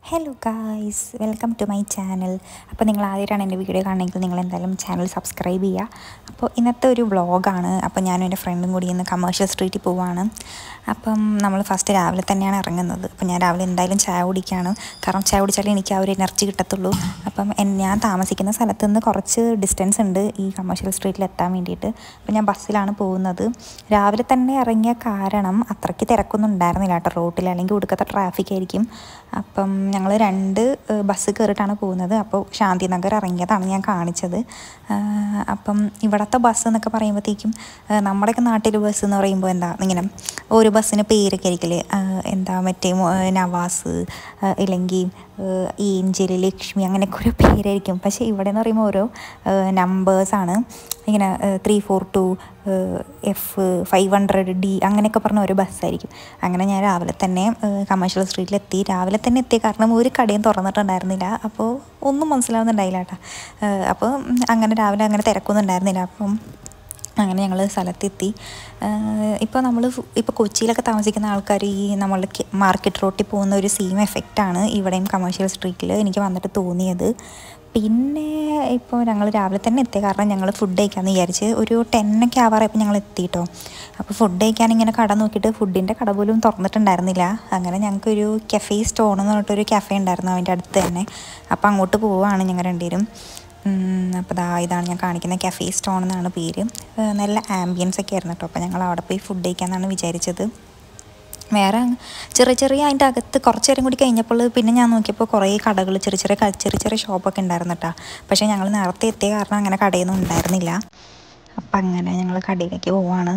hello guys welcome to my channel അപ്പോൾ നിങ്ങൾ ആദ്യമായിട്ടാണ് എൻ്റെ വീഡിയോ കാണണമെങ്കിൽ നിങ്ങൾ എന്തായാലും ചാനൽ സബ്സ്ക്രൈബ് ചെയ്യുക അപ്പോൾ ഇന്നത്തെ ഒരു വ്ളോഗാണ് അപ്പോൾ ഞാനും എൻ്റെ ഫ്രണ്ടും കൂടി ഇന്ന് കമേഴ്ഷ്യൽ സ്ട്രീറ്റിൽ പോവാണ് അപ്പം നമ്മൾ ഫസ്റ്റ് രാവിലെ തന്നെയാണ് ഇറങ്ങുന്നത് അപ്പോൾ ഞാൻ രാവിലെ എന്തായാലും ചായ കുടിക്കുകയാണ് കാരണം ചായ കുടിച്ചാലേ എനിക്ക് ആ ഒരു എനർജി കിട്ടത്തുള്ളൂ അപ്പം എൻ- ഞാൻ താമസിക്കുന്ന സ്ഥലത്ത് നിന്ന് കുറച്ച് ഡിസ്റ്റൻസ് ഉണ്ട് ഈ കമേഴ്ഷ്യൽ സ്ട്രീറ്റിൽ എത്താൻ വേണ്ടിയിട്ട് അപ്പോൾ ഞാൻ ബസ്സിലാണ് പോകുന്നത് രാവിലെ തന്നെ ഇറങ്ങിയ കാരണം അത്രയ്ക്ക് തിരക്കൊന്നും ഉണ്ടായിരുന്നില്ല കേട്ടോ റോട്ടിൽ അല്ലെങ്കിൽ ഒടുക്കത്തെ ട്രാഫിക് ആയിരിക്കും അപ്പം ഞങ്ങൾ രണ്ട് ഏഹ്, ബസ് കയറിയിട്ടാണ് പോകുന്നത് അപ്പോൾ ശാന്തിനഗർ ഇറങ്ങിയതാണ് ഞാൻ കാണിച്ചത് ആഹ്, അപ്പം ഇവിടുത്തെ ബസ് എന്നൊക്കെ പറയുമ്പോഴത്തേക്കും ഏഹ്, നമ്മുടെയൊക്കെ നാട്ടിൽ ബസ് എന്ന് പറയുമ്പോൾ എന്താ ഇങ്ങനെ ഒരു ബസ്സിന് പേരൊക്കെ ആയിരിക്കില്ലേ ആഹ്, എന്താ മറ്റേ മോ- നവാസ് ആഹ്, ഇല്ലെങ്കിൽ ഏഹ്, ഏഞ്ചൽ ലക്ഷ്മി അങ്ങനെയൊക്കെ ഓരോ പേരായിരിക്കും പക്ഷേ ഇവിടെ എന്ന് പറയുമ്പോൾ ഓരോ നമ്പേഴ്സാണ് ഇങ്ങനെ three four two F five hundred D അങ്ങനെയൊക്കെ പറഞ്ഞ ഒരു ബസ്സായിരിക്കും അങ്ങനെ ഞാൻ രാവിലെ തന്നെ കമേഴ്ഷ്യൽ സ്ട്രീറ്റിലെത്തി രാവിലെ തന്നെ എത്തി കാരണം ഒരു കടയും തുറന്നിട്ടുണ്ടായിരുന്നില്ല അപ്പോൾ ഒന്നും മനസ്സിലാവുന്നുണ്ടായില്ല കേട്ടോ അപ്പോൾ അങ്ങനെ രാവിലെ അങ്ങനെ തിരക്കൊന്നും ഉണ്ടായിരുന്നില്ല അപ്പം അങ്ങനെ ഞങ്ങൾ സ്ഥലത്തെത്തി ഇപ്പോൾ നമ്മൾ ഇപ്പോൾ കൊച്ചിയിലൊക്കെ താമസിക്കുന്ന ആൾക്കാർ ഈ നമ്മൾ മാർക്കറ്റ് റോട്ടിൽ പോകുന്ന ഒരു സെയിം എഫക്റ്റാണ് ഇവിടെയും കമേഴ്ഷ്യൽ സ്ട്രീറ്റിൽ എനിക്ക് വന്നിട്ട് തോന്നിയത് പിന്നെ ഇപ്പോൾ ഞങ്ങൾ രാവിലെ തന്നെ എത്തി കാരണം ഞങ്ങൾ ഫുഡ് കഴിക്കാമെന്ന് വിചാരിച്ച് ഒരു ടെന്നൊക്കെ ആവാറായപ്പോൾ ഞങ്ങൾ എത്തിയിട്ടോ അപ്പോൾ ഫുഡ് കഴിക്കാൻ ഇങ്ങനെ കട നോക്കിയിട്ട് ഫുഡിൻ്റെ കട പോലും തുറന്നിട്ടുണ്ടായിരുന്നില്ല അങ്ങനെ ഞങ്ങൾക്കൊരു കഫേ സ്റ്റോൺ എന്ന് പറഞ്ഞിട്ടൊരു കഫേ ഉണ്ടായിരുന്നു അതിൻ്റെ അടുത്ത് തന്നെ അപ്പോൾ അങ്ങോട്ട് പോവുകയാണ് ഞങ്ങൾ രണ്ടുപേരും അപ്പോൾ ദാ ഇതാണ് ഞാൻ കാണിക്കുന്ന കഫേ സ്റ്റോൺ എന്നാണ് പേര് ഏഹ് നല്ല ആംബിയൻസ് ഒക്കെ ആയിരുന്നു കേട്ടോ അപ്പോൾ ഞങ്ങൾ അവിടെ പോയി ഫുഡ് കഴിക്കാമെന്നാണ് വിചാരിച്ചത് വേറെ അങ്ങ് ചെറിയ ചെറിയ അതിൻ്റെ അകത്ത് കുറച്ച് നേരം കൂടി കഴിഞ്ഞപ്പോൾ പിന്നെ ഞാൻ നോക്കിയപ്പോൾ കുറേ കടകൾ ചെറിയ ചെറിയ ക- ചെറിയ ചെറിയ ഷോപ്പൊക്കെ ഉണ്ടായിരുന്നു കേട്ടോ പക്ഷേ ഞങ്ങൾ നേരത്തെ എത്തിയ കാരണം അങ്ങനെ കടയൊന്നും ഉണ്ടായിരുന്നില്ല അപ്പം അങ്ങനെ ഞങ്ങൾ കടയിലേക്ക് പോവാണ്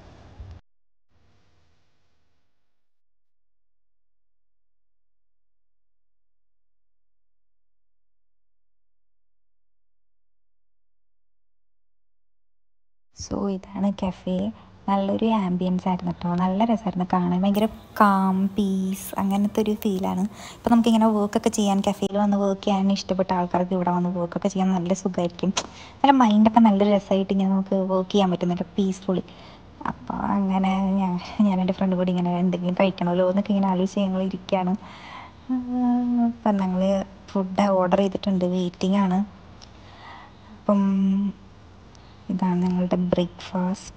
സോ ഇതാണ് കഫേ നല്ലൊരു ആംബിയൻസ് ആയിരുന്നു കേട്ടോ നല്ല രസമായിരുന്നു കാണാൻ ഭയങ്കര കാം പീസ് അങ്ങനത്തെ ഒരു ഫീലാണ് ഇപ്പോൾ നമുക്കിങ്ങനെ വർക്കൊക്കെ ചെയ്യാൻ കഫേയിൽ വന്ന് വർക്ക് ചെയ്യാൻ ഇഷ്ടപ്പെട്ട ആൾക്കാർക്ക് ഇവിടെ വന്ന് വർക്കൊക്കെ ചെയ്യാൻ നല്ല സുഖമായിരിക്കും നല്ല മൈൻഡൊക്കെ നല്ല രസമായിട്ട് ഇങ്ങനെ നമുക്ക് വർക്ക് ചെയ്യാൻ പറ്റും നല്ല പീസ്ഫുള്ളി അപ്പോൾ അങ്ങനെ ഞാൻ ഞാൻ എൻ്റെ ഫ്രണ്ട് കൂടി ഇങ്ങനെ എന്തെങ്കിലും കഴിക്കണമല്ലോ എന്നൊക്കെ ഇങ്ങനെ ആലോചിച്ച് ഞങ്ങൾ ഇരിക്കുകയാണ് അപ്പം ഞങ്ങൾ ഫുഡ് ഓർഡർ ചെയ്തിട്ടുണ്ട് വെയിറ്റിംഗ് ആണ് അപ്പം ഇതാണ് ഞങ്ങളുടെ ബ്രേക്ക്ഫാസ്റ്റ്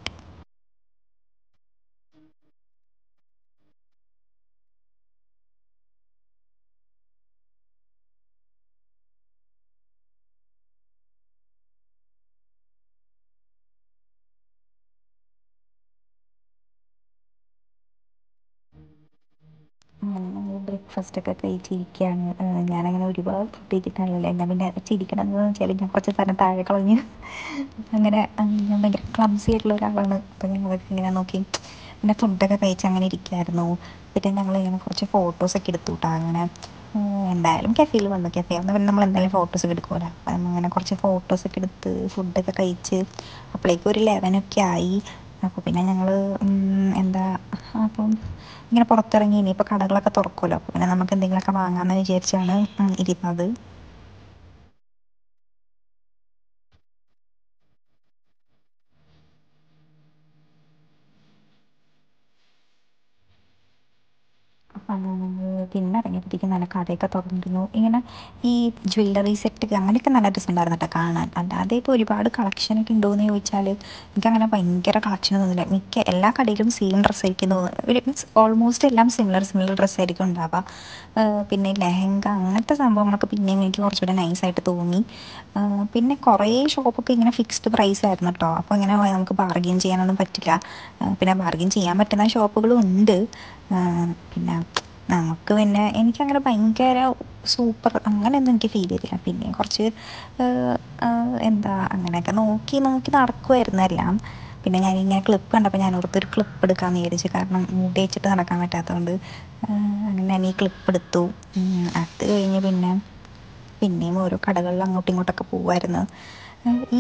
ബ്രേക്ക്ഫാസ്റ്റ് ഒക്കെ കഴിച്ചിരിക്കുകയാണ് ഏഹ് ഞാനങ്ങനെ ഒരുപാട് ഫുഡ് കഴിച്ചിട്ടാണല്ലോ ഞാൻ പിന്നെ ചിരിക്കണമെന്ന് വെച്ചാൽ ഞാൻ കുറച്ച് സ്ഥലം താഴെ കളഞ്ഞ് അങ്ങനെ അഹ് ഞാൻ ഭയങ്കര ക്ലംസി ആയിട്ടുള്ള ഒരാളാണ് അപ്പം ഞങ്ങളൊക്കെ ഇങ്ങനെ നോക്കി പിന്നെ ഫുഡൊക്കെ കഴിച്ച് അങ്ങനെ ഇരിക്കുമായിരുന്നു പിന്നെ ഞങ്ങൾ ഇങ്ങനെ കുറച്ച് ഫോട്ടോസൊക്കെ എടുത്തു കേട്ടോ അങ്ങനെ ഏഹ് എന്തായാലും കഫേയിൽ വന്നു കഫേ വന്നാൽ പിന്നെ നമ്മൾ എന്തായാലും ഫോട്ടോസ് എടുക്കുമല്ലോ അപ്പം അങ്ങനെ കുറച്ച് ഫോട്ടോസൊക്കെ എടുത്ത് ഫുഡൊക്കെ കഴിച്ച് അപ്പോഴേക്കും ഒരു ലെവനൊക്കെ ആയി അപ്പോൾ പിന്നെ ഞങ്ങൾ എന്താ അപ്പം ഇങ്ങനെ പുറത്തിറങ്ങി ഇനിയിപ്പോൾ കടകളൊക്കെ തുറക്കുമല്ലോ അപ്പോൾ പിന്നെ നമുക്ക് എന്തെങ്കിലുമൊക്കെ വാങ്ങാമെന്ന് വിചാരിച്ചാണ് ഉം, ഇരുന്നത് അപ്പം പിന്നെ ഇറങ്ങിയപ്പോഴത്തേക്കും നല്ല കടയൊക്കെ തുറന്നിരുന്നു ഇങ്ങനെ ഈ ജ്വല്ലറി സെറ്റ് അങ്ങനെയൊക്കെ നല്ല രസമുണ്ടായിരുന്നു കേട്ടോ കാണാൻ അല്ലാതെ ഇപ്പോൾ ഒരുപാട് കളക്ഷനൊക്കെ ഉണ്ടോയെന്ന് ചോദിച്ചാൽ എനിക്കങ്ങനെ ഭയങ്കര കളക്ഷൻ തോന്നില്ല മിക്ക എല്ലാ കടയിലും സെയിം ഡ്രസ്സായിരിക്കും തോന്നുന്നത് ഒരു മീൻസ് ഓൾമോസ്റ്റ് എല്ലാം സിമിലർ സിമിലർ ഡ്രസ്സായിരിക്കും ഉണ്ടാവുക ഏഹ് പിന്നെ ലെഹങ്ക അങ്ങനത്തെ സംഭവങ്ങളൊക്കെ പിന്നെയും എനിക്ക് കുറച്ചുകൂടെ നൈസായിട്ട് തോന്നി ഏഹ് പിന്നെ കുറേ ഷോപ്പൊക്കെ ഇങ്ങനെ ഫിക്സ്ഡ് പ്രൈസ് ആയിരുന്നു കേട്ടോ അപ്പോൾ ഇങ്ങനെ നമുക്ക് ബാർഗെയിൻ ചെയ്യാനൊന്നും പറ്റില്ല ഏഹ് പിന്നെ ബാർഗെയിൻ ചെയ്യാൻ പറ്റുന്ന ഷോപ്പുകളും ഉണ്ട് ഏഹ് പിന്നെ നമുക്ക് പിന്നെ എനിക്കങ്ങനെ ഭയങ്കര സൂപ്പർ അങ്ങനെയൊന്നും എനിക്ക് ഫീൽ ചെയ്തില്ല പിന്നെ കുറച്ച് ഏഹ് ഏഹ് എന്താ അങ്ങനെയൊക്കെ നോക്കി നോക്കി നടക്കുമായിരുന്നു എല്ലാം പിന്നെ ഞാൻ ഇങ്ങനെ ക്ലിപ്പ് കണ്ടപ്പോൾ ഞാൻ ഓർത്തൊരു ക്ലിപ്പ് എടുക്കാമെന്ന് വിചാരിച്ചു കാരണം മുടി വെച്ചിട്ട് നടക്കാൻ പറ്റാത്തതുകൊണ്ട് ഏഹ് അങ്ങനെ ഞാൻ ഈ ക്ലിപ്പ് എടുത്തു ഉം, അത് കഴിഞ്ഞ് പിന്നെ പിന്നെയും ഓരോ കടകളിൽ അങ്ങോട്ടും ഇങ്ങോട്ടൊക്കെ പോകുമായിരുന്നു ഈ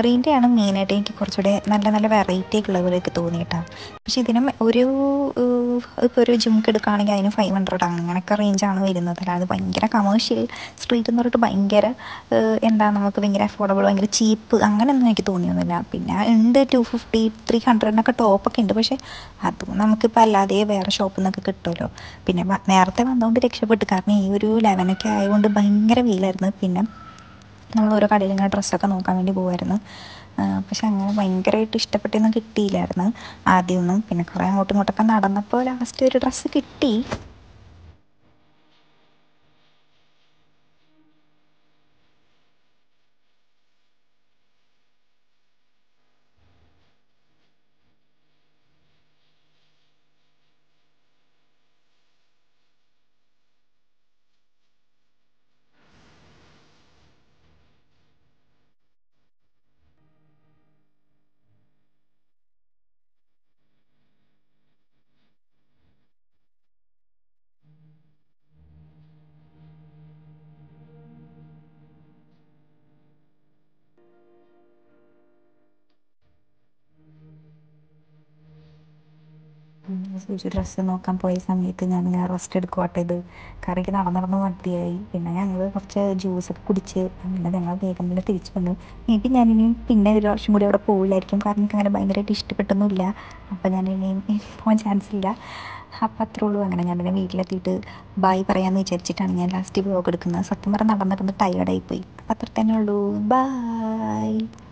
ജ്വല്ലറീൻ്റെയാണ് മെയിനായിട്ട് എനിക്ക് കുറച്ചുകൂടെ നല്ല നല്ല വെറൈറ്റി ഒക്കെ ഉള്ള പോലെയൊക്കെ തോന്നി കേട്ടോ പക്ഷെ ഇതിനും ഒരു ഏഹ്, ഇപ്പോൾ ഒരു ജുംക്ക് എടുക്കുകയാണെങ്കിൽ അതിന് ഫൈവ് ഹൺഡ്രഡ് അങ്ങനെയൊക്കെ റേഞ്ചാണ് വരുന്നത് അല്ലാതെ ഭയങ്കര കമേഴ്ഷ്യൽ സ്ട്രീറ്റ് എന്ന് പറഞ്ഞിട്ട് ഭയങ്കര ഏഹ്, എന്താ നമുക്ക് ഭയങ്കര അഫോർഡബിൾ ഭയങ്കര ചീപ്പ് അങ്ങനെയൊന്നും എനിക്ക് തോന്നിയൊന്നുമില്ല പിന്നെ ഉണ്ട് ടു ഫിഫ്റ്റി ത്രീ ഹൺഡ്രഡിനൊക്കെ ടോപ്പൊക്കെ ഉണ്ട് പക്ഷേ അതും നമുക്കിപ്പോൾ അല്ലാതെ വേറെ ഷോപ്പിൽ നിന്നൊക്കെ കിട്ടുമല്ലോ പിന്നെ വ- നേരത്തെ വന്നുകൊണ്ട് രക്ഷപ്പെട്ടു കാരണം ഈ ഒരു ലെവനൊക്കെ ആയതുകൊണ്ട് ഭയങ്കര വെയിലായിരുന്നു പിന്നെ നമ്മൾ ഓരോ കടയിൽ ഇങ്ങനെ ഡ്രസ്സൊക്കെ നോക്കാൻ വേണ്ടി പോകുമായിരുന്നു പക്ഷെ അങ്ങനെ ഭയങ്കരമായിട്ട് ഇഷ്ടപ്പെട്ടൊന്നും കിട്ടിയില്ലായിരുന്നു ആദ്യമൊന്നും പിന്നെ കുറേ അങ്ങോട്ടും ഇങ്ങോട്ടൊക്കെ നടന്നപ്പോൾ ലാസ്റ്റ് ഒരു ഡ്രസ്സ് കിട്ടി സൂചി ഡ്രസ്സ് നോക്കാൻ പോയ സമയത്ത് ഞാൻ ഇങ്ങനെ റെസ്റ്റ് എടുക്കുവാട്ടെ ഇത് കറിക്ക് നടന്ന് നടന്ന് മതിയായി പിന്നെ ഞങ്ങൾ കുറച്ച് ജ്യൂസൊക്കെ കുടിച്ച് അങ്ങനെ ഞങ്ങൾ വേഗം തന്നെ തിരിച്ചു വന്നു മേ ബി ഞാനിനി പിന്നെ ഒരു വർഷം കൂടി അവിടെ പോവില്ലായിരിക്കും കാരണം എനിക്ക് അങ്ങനെ ഭയങ്കരമായിട്ട് ഇഷ്ടപ്പെട്ടൊന്നുമില്ല അപ്പം ഞാൻ ഇനിയും പോകാൻ ചാൻസ് ഇല്ല അപ്പം അത്രേ ഉള്ളൂ അങ്ങനെ ഞാൻ പിന്നെ വീട്ടിലെത്തിയിട്ട് ബായ് പറയാമെന്ന് വിചാരിച്ചിട്ടാണ് ഞാൻ ലാസ്റ്റ് വ്ലോഗ് എടുക്കുന്നത് സത്യം പറഞ്ഞാൽ നടന്നിരുന്ന് ടയേർഡായി പോയി അപ്പം അത്ര തന്നെ ഉള്ളൂ ബായ്